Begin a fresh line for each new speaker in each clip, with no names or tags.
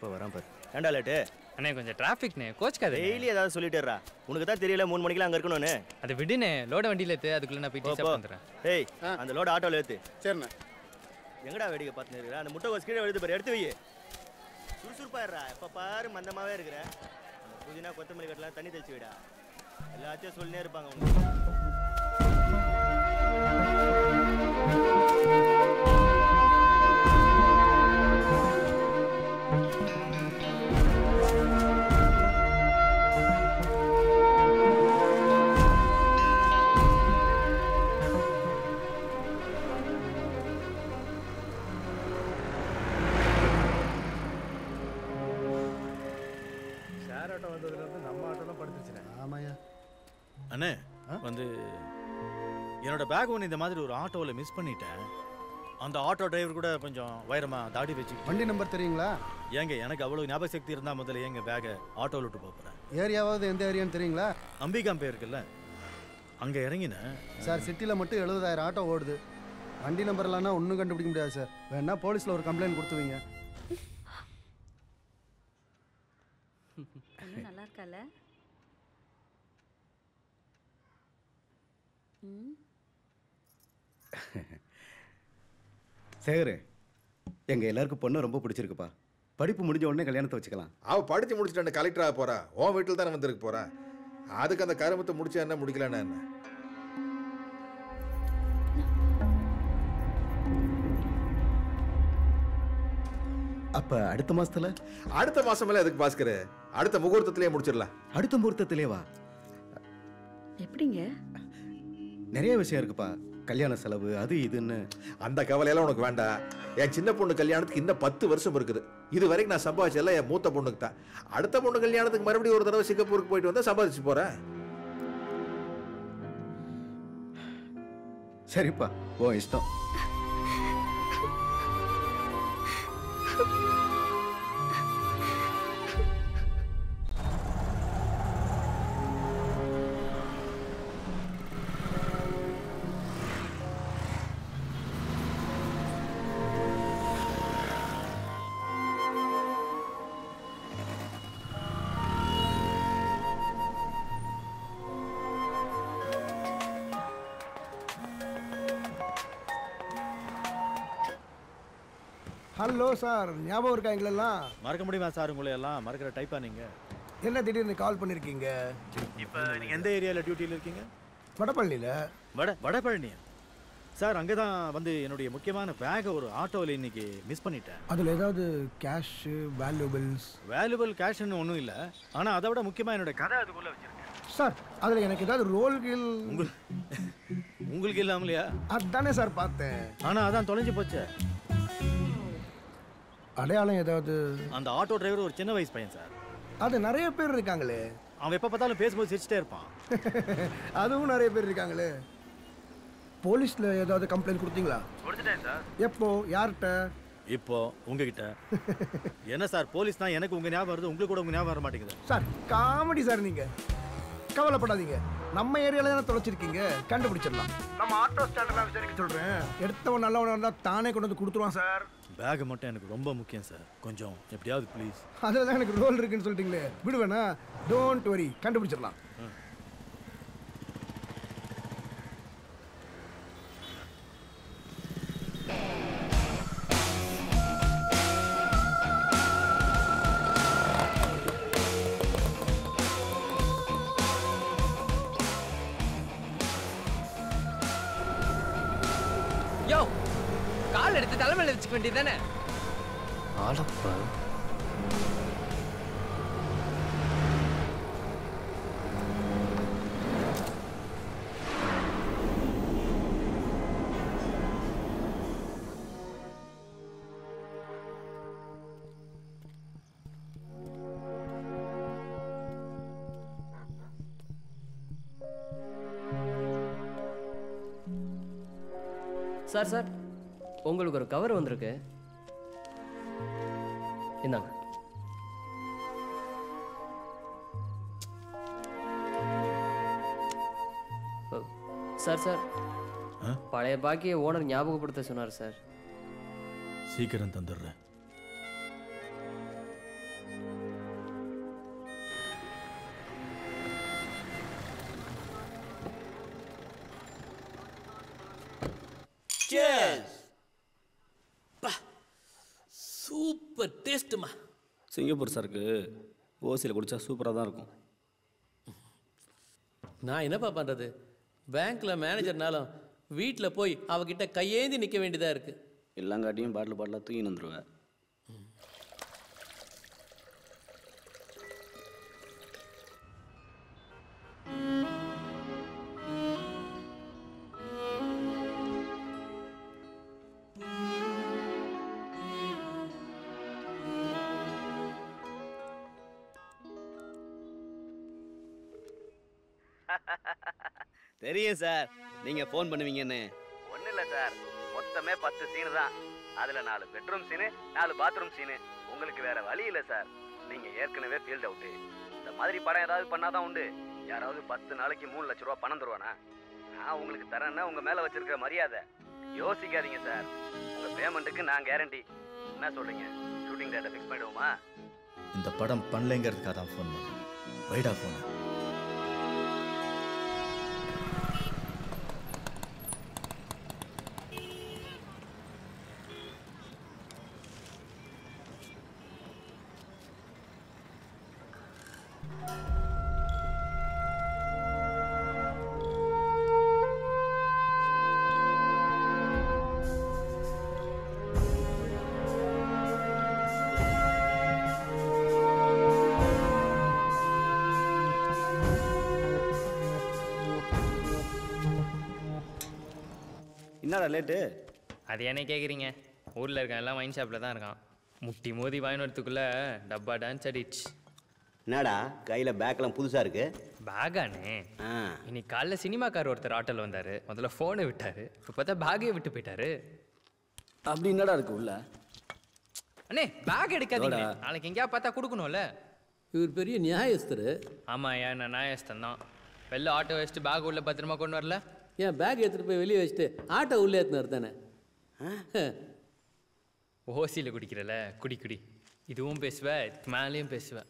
இப்போ வரான் பாரு ஏண்டா லேட்டு
அண்ணே கொஞ்சம் டிராஃபிக்ண்ணே கோச்சுக்காது
டெய்லி ஏதாவது சொல்லிட்டேறா உனக்கு தான் தெரியல மூணு மணிக்கெல்லாம் அங்கே இருக்கணும்னு
அதை விடுனே லோட வண்டியில் ஏற்று அதுக்குள்ளே நான் போய்
போ,
டீ
போ.
சாப்பிட்டு வந்துடுறேன்
ஏய் அந்த லோடு ஆட்டோவில் ஏற்று
சரிண்ணே
எங்கடா வேடிக்கை பார்த்துன்னு இருக்கிற அந்த முட்டை கீழே எழுது பாரு எடுத்து வை சுறுசுறுப்பாடுறா எப்போ பாரு மந்தமாவே இருக்கிற அந்த புதினா கொத்தமல்லி கட்டலாம் தண்ணி தெளிச்சு விடா எல்லாத்தையும் சொல்லினே இருப்பாங்க உனக்கு
ஷேர் ஆட்டோ வந்ததுலேருந்து நம்ம ஆட்டோலாம் படுத்துச்சுனே
ஆமாய்யா
அண்ணே வந்து என்னோட பேக் ஒன்று இந்த மாதிரி ஒரு ஆட்டோவில் மிஸ் பண்ணிட்டேன் அந்த ஆட்டோ டிரைவர் கூட கொஞ்சம் வைரமா தாடி வச்சு
வண்டி நம்பர் தெரியுங்களா
ஏங்க எனக்கு அவ்வளோ ஞாபக சக்தி இருந்தால் முதல்ல எங்க பேக்கை ஆட்டோவில் விட்டு போகிறேன்
ஏரியாவாவது எந்த ஏரியான்னு தெரியுங்களா
அம்பிகாம்பே இருக்குல்ல அங்கே இறங்கினேன்
சார் சிட்டியில் மட்டும் எழுபதாயிரம் ஆட்டோ ஓடுது வண்டி நம்பர்லாம்னா ஒன்றும் கண்டுபிடிக்க முடியாது சார் வேணா போலீஸில் ஒரு கம்ப்ளைண்ட் கொடுத்துவீங்க
பொண்ணு நல்லா இருக்கால ம்
சேகரு எங்க எல்லாருக்கும் பொண்ணு ரொம்ப பிடிச்சிருக்குப்பா படிப்பு முடிஞ்ச உடனே கல்யாணத்தை வச்சுக்கலாம்
அவ படிச்சு முடிச்சுட்டு கலெக்டர் ஆக போறா உன் வீட்டில் தானே வந்திருக்க போறா அதுக்கு அந்த கருமத்தை முடிச்சா என்ன முடிக்கலன்னா என்ன
அப்ப அடுத்த மாசத்துல
அடுத்த மாசம் மேல எதுக்கு பாஸ்கர் அடுத்த முகூர்த்தத்திலேயே முடிச்சிடலாம்
அடுத்த முகூர்த்தத்திலே வா
எப்படிங்க
நிறைய விஷயம் இருக்குப்பா கல்யாண செலவு அது இதுன்னு
அந்த கவலையெல்லாம் உனக்கு வேண்டாம் என் சின்ன பொண்ணு கல்யாணத்துக்கு இன்னும் பத்து வருஷம் இருக்குது இது வரைக்கும் நான் சம்பாதிச்சதெல்லாம் என் மூத்த பொண்ணுக்கு தான் அடுத்த பொண்ணு கல்யாணத்துக்கு மறுபடியும் ஒரு தடவை சிங்கப்பூருக்கு போயிட்டு வந்தா சம்பாதிச்சு போறேன்
சரிப்பா ஓ இஷ்டம்
ஹலோ சார் ஞாபகம் இருக்கா எங்களெல்லாம்
மறக்க முடியுமா சார் உங்களை எல்லாம் மறக்கிற டைப்பா நீங்க
என்ன திடீர்னு கால் பண்ணியிருக்கீங்க
இப்போ நீங்க எந்த ஏரியாவில் டியூட்டியில் இருக்கீங்க
வடபழனியில்
வட வடபழனியா சார் அங்கே தான் வந்து என்னுடைய முக்கியமான பேக்கை ஒரு ஆட்டோவில் இன்னைக்கு மிஸ் பண்ணிட்டேன்
அதில் ஏதாவது கேஷு வேல்யூபிள்ஸ்
வேல்யூபிள் கேஷ்னு ஒன்றும் இல்லை ஆனால் அதை விட முக்கியமாக என்னோட கதை அதுக்குள்ளே வச்சிருக்கேன்
சார் அதில் எனக்கு ஏதாவது ரோல்கள்
உங்கள் உங்களுக்கு இல்லாமலையா
அதானே சார் பார்த்தேன்
ஆனால் அதான் தொலைஞ்சு போச்சு
அடையாளம் ஏதாவது
அந்த ஆட்டோ டிரைவர் ஒரு சின்ன வயசு பையன் சார்
அது நிறைய பேர் இருக்காங்களே
அவன் எப்போ பார்த்தாலும் பேசும்போது சிரிச்சிட்டே இருப்பான்
அதுவும் நிறைய பேர் இருக்காங்களே போலீஸில் ஏதாவது கம்ப்ளைண்ட் கொடுத்தீங்களா
கொடுத்துட்டேன் சார்
எப்போ யார்கிட்ட
இப்போ உங்ககிட்ட என்ன சார் போலீஸ் தான் எனக்கு உங்க ஞாபகம் வருது உங்களுக்கு கூட உங்க ஞாபகம் வர மாட்டேங்குது
சார் காமெடி சார் நீங்க கவலைப்படாதீங்க நம்ம ஏரியால தானே தொலைச்சிருக்கீங்க கண்டுபிடிச்சிடலாம் நம்ம ஆட்டோ ஸ்டாண்டர்ட் விசாரிக்க சொல்றேன் எடுத்தவன் நல்லவனா இருந்தா தானே கொண்டு வந்து கொடுத்துருவான் சார்
பேக் மட்டும் எனக்கு ரொம்ப முக்கியம் சார் கொஞ்சம் எப்படியாவது ப்ளீஸ்
அதில் தான் எனக்கு ரோல் இருக்குன்னு சொல்லிட்டீங்களே விடுவேனா டோன்ட் வரி கண்டுபிடிச்சிடலாம்
யோ கால் எடுத்து தலைமையில வச்சுக்க வேண்டியதானே
ஆளப்பா
சார் சார் உங்களுக்கு ஒரு கவர் வந்திருக்கு இந்தாங்க ஓ, சார் சார்
ஆ?
பழைய பாக்கியை ஓனர் ஞாபகப்படுத்த சொன்னார் சார்
சீக்கிரம் தந்துடுறேன்
சூப்பர் டேஸ்ட்டுமா
சிங்கப்பூர் சரக்கு ஓசியில் குடிச்சா சூப்பராக தான் இருக்கும்
நான் என்னப்பா பண்ணுறது பேங்க்கில் மேனேஜர்னாலும் வீட்டில் போய் அவகிட்ட கையேந்தி நிற்க வேண்டியதாக இருக்குது
எல்லாங்காட்டியும் பாட்டில் பாட்டிலாக தூக்கி வந்துடுவேன்
தெரியும் சார் நீங்க ஃபோன் பண்ணுவீங்கன்னு
ஒன்றும் இல்லை சார் மொத்தமே பத்து சீனு தான் அதில் நாலு பெட்ரூம் சீனு நாலு பாத்ரூம் சீனு உங்களுக்கு வேற வழி இல்லை சார் நீங்கள் ஏற்கனவே ஃபீல்ட் அவுட்டு இந்த மாதிரி படம் ஏதாவது பண்ணாதான் உண்டு யாராவது பத்து நாளைக்கு மூணு லட்ச ரூபா பணம் தருவானா நான் உங்களுக்கு தரேன்னா உங்கள் மேலே வச்சிருக்க மரியாதை யோசிக்காதீங்க சார் உங்கள் பேமெண்ட்டுக்கு நான் கேரண்டி என்ன சொல்றீங்க ஷூட்டிங் டேட்டை ஃபிக்ஸ் பண்ணிடுவோமா
இந்த படம் பண்ணலைங்கிறதுக்காக தான் ஃபோன் பண்ணேன் வைடா ஃபோனை
என்னடா லேட்டு
அது என்ன கேட்குறீங்க ஊரில் இருக்கான் எல்லாம் வைன் ஷாப்பில் தான் இருக்கான் முட்டி மோதி வாங்கினதுக்குள்ளே டப்பா டான்ஸ் அடிச்சு
என்னடா கையில் பேக்கெல்லாம் புதுசாக இருக்கு
பேகானே
ஆ
இன்னைக்கு காலைல சினிமாக்கார் ஒருத்தர் ஆட்டோவில் வந்தார் முதல்ல ஃபோனை விட்டார் இப்போ பார்த்தா பேக்கையே விட்டு போயிட்டாரு
அப்படி என்னடா இருக்கு உள்ள
அண்ணே பேக் எடுக்காதீங்க
இதோடா.
நாளைக்கு எங்கேயா பார்த்தா கொடுக்கணும்ல
இவர் பெரிய நியாயஸ்தர்
ஆமாம் ஏன் நான் நாயஸ்தன் தான் வெளில ஆட்டோ வச்சுட்டு பேக் உள்ள பத்திரமா கொண்டு வரல
ஏன் பேக் எடுத்துகிட்டு போய் வெளியே வச்சுட்டு ஆட்டோ உள்ளே ஏற்றினார் தானே
ஓசியில் குடிக்கிறல குடி குடி இதுவும் பேசுவேன் இதுக்கு மேலேயும் பேசுவேன்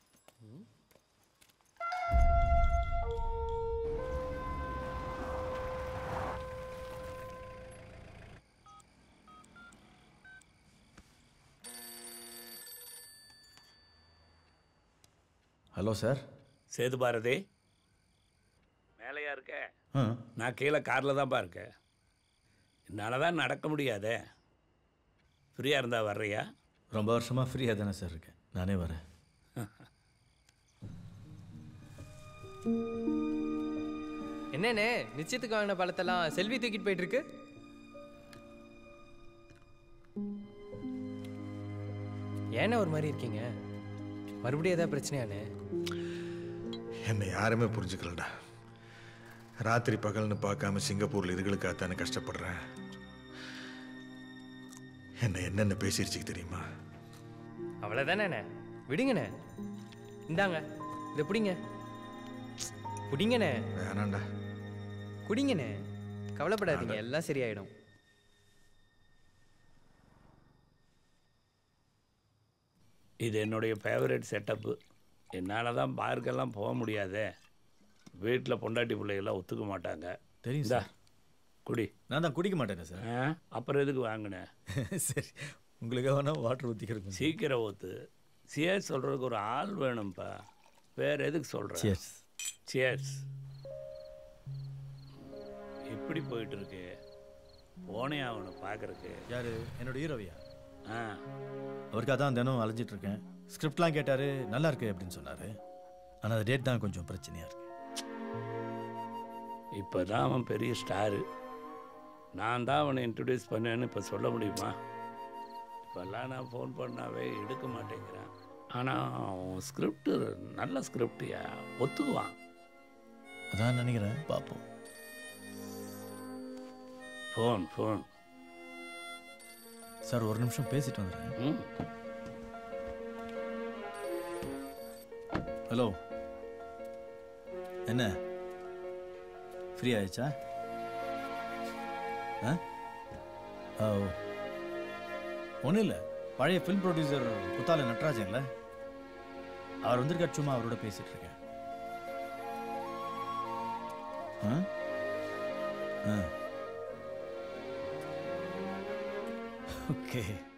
ஹலோ சார்
சேது பாரதி மேலையா இருக்க
ஆ
நான் கீழே காரில் தான்ப்பா இருக்கேன் என்னால் தான் நடக்க முடியாதே ஃப்ரீயாக இருந்தா வர்றியா
ரொம்ப வருஷமாக ஃப்ரீயாக தானே சார் இருக்கேன் நானே வரேன்
என்னண்ணே நிச்சயத்துக்கு வாங்கின பழத்தெல்லாம் செல்வி தூக்கிட்டு போயிட்டு இருக்கு ஏண்ணே ஒரு மாதிரி இருக்கீங்க மறுபடியும் ஏதாவது பிரச்சனையாண்ணே
என்னை யாருமே புரிஞ்சுக்கலடா ராத்திரி பகல்னு பார்க்காம சிங்கப்பூரில் இதுகளுக்காகத்தானே கஷ்டப்படுறேன் என்ன என்னென்ன பேசிருச்சு தெரியுமா
அவ்வளோதானே விடுங்கண்ணே இந்தாங்க இதை பிடிங்க பிடிங்கண்ணே
வேணாண்டா
குடிங்கண்ணே கவலைப்படாதீங்க எல்லாம் சரியாயிடும்
இது என்னுடைய ஃபேவரட் செட்டப்பு என்னால் தான் பார்க்கெல்லாம் போக முடியாதே வீட்டில் பொண்டாட்டி பிள்ளைகள்லாம் ஒத்துக்க மாட்டாங்க
தெரியும்
இந்தா,
சார்
குடி
நான் தான் குடிக்க மாட்டேனே சார்
ஆ, அப்புறம் எதுக்கு வாங்கினேன்
சரி உங்களுக்காக வேணா வாட்டர் ஊற்றிக்கிறேன்
சீக்கிரம் ஊற்று சியர்ஸ் சொல்கிறதுக்கு ஒரு ஆள் வேணும்ப்பா வேற எதுக்கு சொல்கிறேன்
Cheers.
சியர்ஸ் எப்படி போயிட்டு இருக்கு போனே அவனை பார்க்கறக்கு
யாரு என்னோட ஹீரோவியா
ஆ
அவருக்காக தான் தினம் அலைஞ்சிட்டு இருக்கேன் ஸ்கிரிப்ட்லாம் கேட்டாரு நல்லா இருக்கு அப்படின்னு சொன்னாரு ஆனால் அந்த டேட் தான் கொஞ்சம் பிரச்சனையா இருக்கு
இப்போ தான் அவன் பெரிய ஸ்டாரு நான் தான் அவனை இன்ட்ரடியூஸ் பண்ணேன்னு இப்போ சொல்ல முடியுமா இப்போல்லாம் நான் ஃபோன் பண்ணாவே எடுக்க மாட்டேங்கிறான் ஆனால் அவன் ஸ்கிரிப்டு நல்ல ஸ்கிரிப்டியா ஒத்துக்குவான்
அதான் நினைக்கிறேன் பார்ப்போம்
ஃபோன் ஃபோன்
சார் ஒரு நிமிஷம் பேசிட்டு வந்துடுறேன்
ம்
ஹலோ என்ன ஃப்ரீ ஆயிடுச்சா ஆ ஆ ஓ ஒன்றும் இல்லை பழைய ஃபில்ம் ப்ரொடியூசர் குத்தால நட்ராஜன்ல அவர் வந்திருக்கார் சும்மா அவரோட பேசிட்டு இருக்கேன் ஆ ஆ ஓகே